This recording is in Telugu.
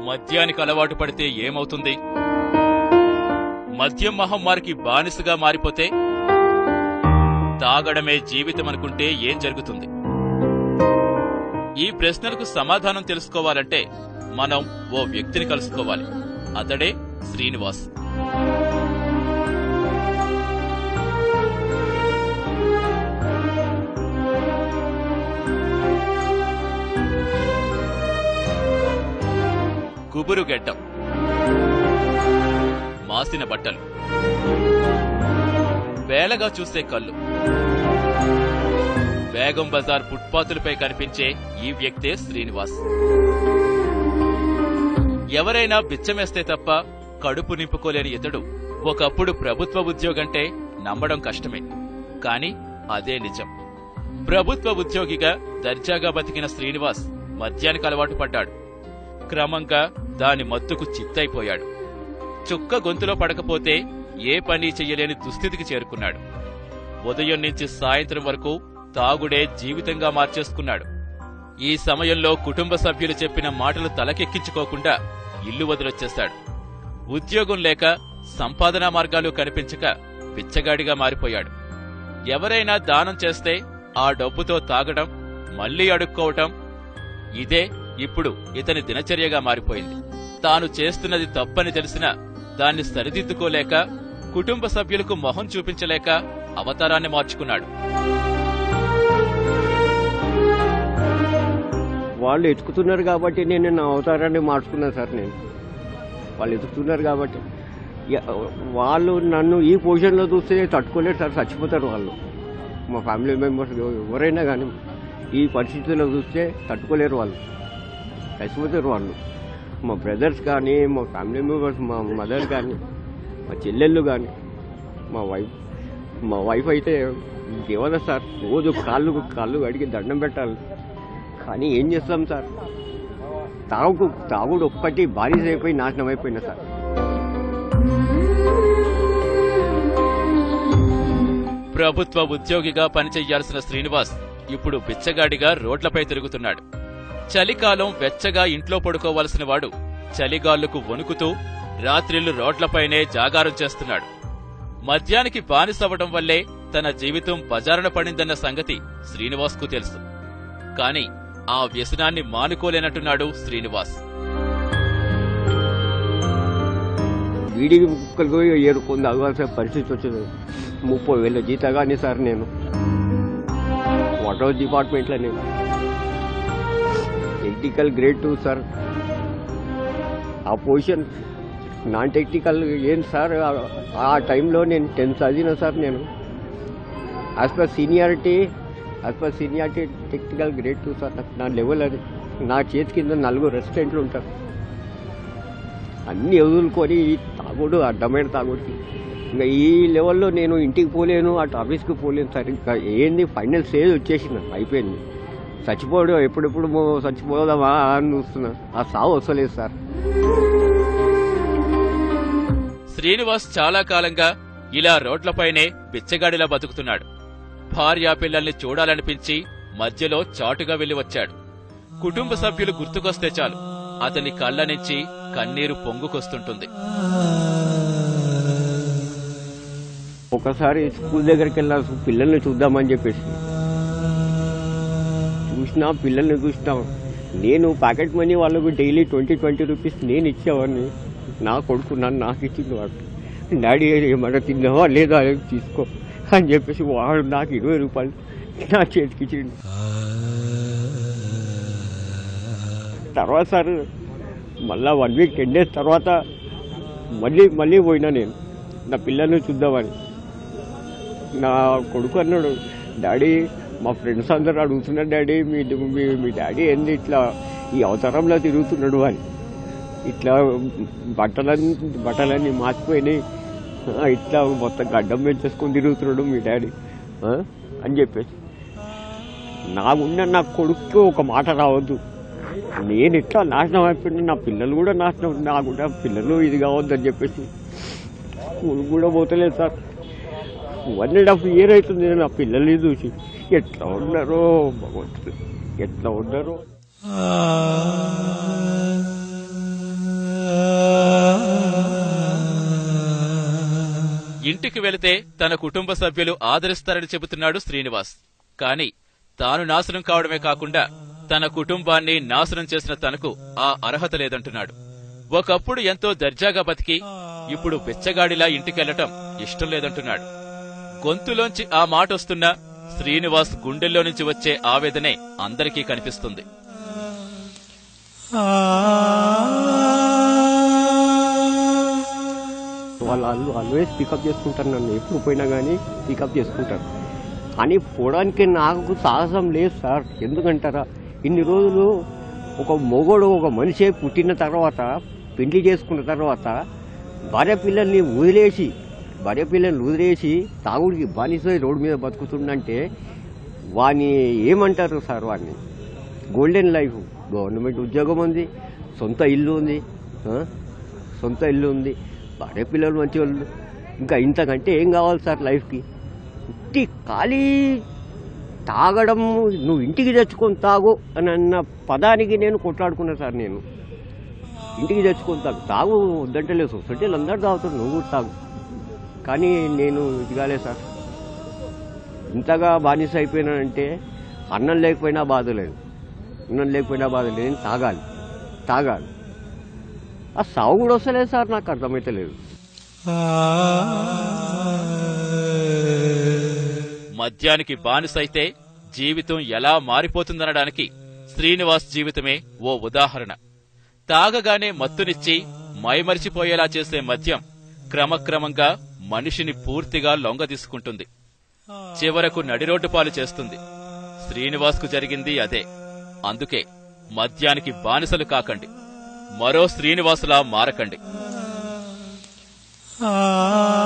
మద్యానికి అలవాటు పడితే ఏమవుతుంది మద్యం మహమ్మారికి బానిసగా మారిపోతే తాగడమే జీవితం అనుకుంటే ఏం జరుగుతుంది ఈ ప్రశ్నలకు సమాధానం తెలుసుకోవాలంటే మనం ఓ వ్యక్తిని కలుసుకోవాలి అతడే శ్రీనివాస్ గుబురు గెడ్డం మాసిన బట్టలు వేలగా చూసే కళ్ళు బేగం బజార్ ఫుట్పాతులపై కనిపించే ఈ వ్యక్తే శ్రీనివాస్ ఎవరైనా బిచ్చమేస్తే తప్ప కడుపు నింపుకోలేని ఇతడు ఒకప్పుడు ప్రభుత్వ ఉద్యోగంటే నమ్మడం కష్టమే కాని అదే నిజం ప్రభుత్వ ఉద్యోగిగా దర్జాగా బతికిన శ్రీనివాస్ మద్యానికి అలవాటు పడ్డాడు క్రమంగా దాని మత్తుకు చిత్తైపోయాడు చుక్క గొంతులో పడకపోతే ఏ పని చెయ్యలేని దుస్థితికి చేరుకున్నాడు ఉదయం నుంచి సాయంత్రం వరకు తాగుడే జీవితంగా మార్చేసుకున్నాడు ఈ సమయంలో కుటుంబ సభ్యులు చెప్పిన మాటలు తలకెక్కించుకోకుండా ఇల్లు వదిలొచ్చేశాడు ఉద్యోగం లేక సంపాదనా మార్గాలు కనిపించక పిచ్చగాడిగా మారిపోయాడు ఎవరైనా దానం చేస్తే ఆ డబ్బుతో తాగడం మళ్లీ అడుక్కోవటం ఇదే ఇప్పుడు ఇతని దినచర్యగా మారిపోయింది తాను చేస్తున్నది తప్పని తెలిసినా దాన్ని సరిదిద్దుకోలేక కుటుంబ సభ్యులకు మొహం చూపించలేక అవతారాన్ని మార్చుకున్నాడు వాళ్ళు ఎతుకుతున్నారు కాబట్టి నేను నా అవతారాన్ని మార్చుకున్నాను సార్ నేను వాళ్ళు ఎతుకుతున్నారు కాబట్టి ఎ- వాళ్ళు నన్ను ఈ పొజిషన్లో చూస్తే తట్టుకోలేరు సార్ చచ్చిపోతారు వాళ్ళు మా ఫ్యామిలీ మెంబర్స్ ఎవరైనా కానీ ఈ పరిస్థితుల్లో చూస్తే తట్టుకోలేరు వాళ్ళు చచ్చిపోతారు వాళ్ళు మా బ్రదర్స్ కానీ మా ఫ్యామిలీ మెంబర్స్ మా మదర్ కానీ మా చెల్లెళ్ళు కానీ మా వైఫ్ మా వైఫ్ అయితే ఇంకేమన్నా సార్ రోజు కాళ్ళు కాళ్ళు అడిగి దండం పెట్టాలి కానీ ఏం చేస్తాం సార్ తాగు తాగుడు ఒక్కటి బారిస్ అయిపోయి నాశనం అయిపోయినా సార్ ప్రభుత్వ ఉద్యోగిగా పనిచెయ్యాల్సిన శ్రీనివాస్ ఇప్పుడు బిచ్చగాడిగా రోడ్లపై తిరుగుతున్నాడు చలికాలం వెచ్చగా ఇంట్లో పడుకోవలసిన వాడు చలిగాళ్లకు వణుకుతూ రాత్రిళ్లు రోడ్లపైనే జాగారం చేస్తున్నాడు మద్యానికి బానిసవ్వడం వల్లే తన జీవితం బజారున పడిందన్న సంగతి శ్రీనివాస్కు తెలుసు కాని ఆ వ్యసనాన్ని మానుకోలేనట్టున్నాడు శ్రీనివాస్ వీడి కుక్కలకు ఏడుకొని తాగాల్సిన పరిస్థితి వచ్చింది ముప్పై వేల జీతగానే సార్ నేను వాటర్ డిపార్ట్మెంట్లో నేను టెక్నికల్ గ్రేడ్ టూ సార్ ఆ పొజిషన్ నాన్ టెక్నికల్ ఏం సార్ ఆ- ఆ టైంలో నేను టెన్త్ చదివిన సార్ నేను as per seniority as per seniority technical grade two sir నాకు నా లెవెల్ అది నా చేతి కింద నలుగురు రెసిడెంట్లు ఉంటారు అన్ని వదులుకొని ఈ తాగుడు అడ్డమైన తాగుడికి ఇంకా ఈ లెవెల్లో నేను ఇంటికి పోలేను అటు ఆఫీస్కి పోలేను సరే ఇంకా ఏంది ఫైనల్ స్టేజ్ వచ్చేసింది అయిపోయింది చచ్చిపోవడం ఎప్పుడెప్పుడు మో- చచ్చిపోదామా అని చూస్తున్నా ఆ సావు వస్తలేదు సార్ శ్రీనివాస్ చాలా కాలంగా ఇలా రోడ్లపైనే బిచ్చగాడిలా బతుకుతున్నాడు భార్యా పిల్లల్ని చూడాలనిపించి మధ్యలో చాటుగా వెళ్లి వచ్చాడు కుటుంబ సభ్యులు గుర్తుకొస్తే చాలు అతని కళ్ళ నుంచి కన్నీరు పొంగుకొస్తుంటుంది ఒకసారి స్కూల్ దగ్గరికి వెళ్ళా పిల్లల్ని చూద్దామని చెప్పేసి చూసినా పిల్లల్ని చూసినా నేను ప్యాకెట్ మనీ వాళ్ళకు డైలీ ట్వంటీ ట్వంటీ రూపీస్ నేను ఇచ్చేవాడిని నా కొడుకు నన్ను నాకు ఇచ్చింది వాడు డాడీ ఏమన్నా తిన్నావా లేదా అది తీసుకో అని చెప్పేసి వాడు నాకు ఇరవై రూపాయలు నా చేతికి ఇచ్చిండు తర్వాత సార్ మళ్ళా వన్ వీక్ టెన్ డేస్ తర్వాత మళ్ళీ మళ్ళీ పోయినా నేను నా పిల్లల్ని చూద్దామని నా కొడుకు అన్నాడు డాడీ మా ఫ్రెండ్స్ అందరు అడుగుతున్నారు డాడీ మీ మీ మీ డాడీ ఏంది ఇట్లా ఈ అవతారంలో తిరుగుతున్నాడు అని ఇట్లా బట్టలన్నీ బట్టలన్నీ మార్చిపోయినాయి ఆ, ఇట్లా మొత్తం గడ్డం పెంచేసుకొని తిరుగుతున్నాడు మీ డాడీ ఆ? అని చెప్పేసి నాకున్న నా కొడుకు ఒక మాట రావద్దు నేను ఇట్లా నాశనం అయిపోయినా నా పిల్లలు కూడా నాశనం నా కూడా పిల్లలు ఇది కావద్దు అని చెప్పేసి స్కూల్ కూడా పోతలేదు sir one and half year అవుతుంది నేను నా పిల్లల్ని చూసి ఎట్లా ఉన్నారో భగవంతుడు ఎట్లా ఉన్నారో ఇంటికి వెళితే తన కుటుంబ సభ్యులు ఆదరిస్తారని చెబుతున్నాడు శ్రీనివాస్ కాని తాను నాశనం కావడమే కాకుండా తన కుటుంబాన్ని నాశనం చేసిన తనకు ఆ అర్హత లేదంటున్నాడు ఒకప్పుడు ఎంతో దర్జాగా బతికి ఇప్పుడు బిచ్చగాడిలా ఇంటికెళ్లటం ఇష్టం లేదంటున్నాడు గొంతులోంచి ఆ మాట వస్తున్నా శ్రీనివాస్ గుండెల్లో నుంచి వచ్చే ఆవేదనే అందరికీ కనిపిస్తుంది వాళ్ళు వాళ్ళు ఆల్వేస్ పికప్ చేసుకుంటారు నన్ను ఎప్పుడు పోయినా కానీ పికప్ చేసుకుంటారు కానీ పోవడానికి నాకు సాహసం లేదు సార్ ఎందుకంటారా ఇన్ని రోజులు ఒక మొగోడు ఒక మనిషి పుట్టిన తర్వాత పెళ్లి చేసుకున్న తర్వాత భార్య పిల్లల్ని వదిలేసి భార్య పిల్లల్ని వదిలేసి తాగుడికి బానిసై రోడ్డు మీద బతుకుతుందంటే వాని ఏమంటారు సార్ వాడిని గోల్డెన్ లైఫ్ గవర్నమెంట్ ఉద్యోగం ఉంది సొంత ఇల్లు ఉంది ఆ? సొంత ఇల్లు ఉంది భార్య పిల్లలు మంచి వాళ్ళు ఇంకా ఇంతకంటే ఏం కావాలి సార్ లైఫ్కి ఇంటి ఖాళీ తాగడం నువ్వు ఇంటికి తెచ్చుకొని తాగు అని అన్న పదానికి నేను కొట్లాడుకున్నా సార్ నేను ఇంటికి తెచ్చుకొని తాగు తాగు వద్దంటే లేదు సొసైటీలు అందరూ తాగుతారు నువ్వు కూడా తాగు కానీ నేను ఇది కాలే సార్ ఇంతగా బానిస అయిపోయినానంటే అన్నం లేకపోయినా బాధ లేదు అన్నం లేకపోయినా బాధ లేదు నేను తాగాలి తాగాలి ఆ సాగు కూడా వస్తలేదు సార్ నాకు అర్థమైతే లేదు మద్యానికి బానిసైతే జీవితం ఎలా మారిపోతుందనడానికి శ్రీనివాస్ జీవితమే ఓ ఉదాహరణ తాగగానే మత్తునిచ్చి మైమరిచిపోయేలా చేసే మద్యం క్రమక్రమంగా మనిషిని పూర్తిగా లొంగదీసుకుంటుంది చివరకు నడిరోడ్డు పాలు చేస్తుంది శ్రీనివాస్కు జరిగింది అదే అందుకే మద్యానికి బానిసలు కాకండి మరో శ్రీనివాసులా మారకండి ఆ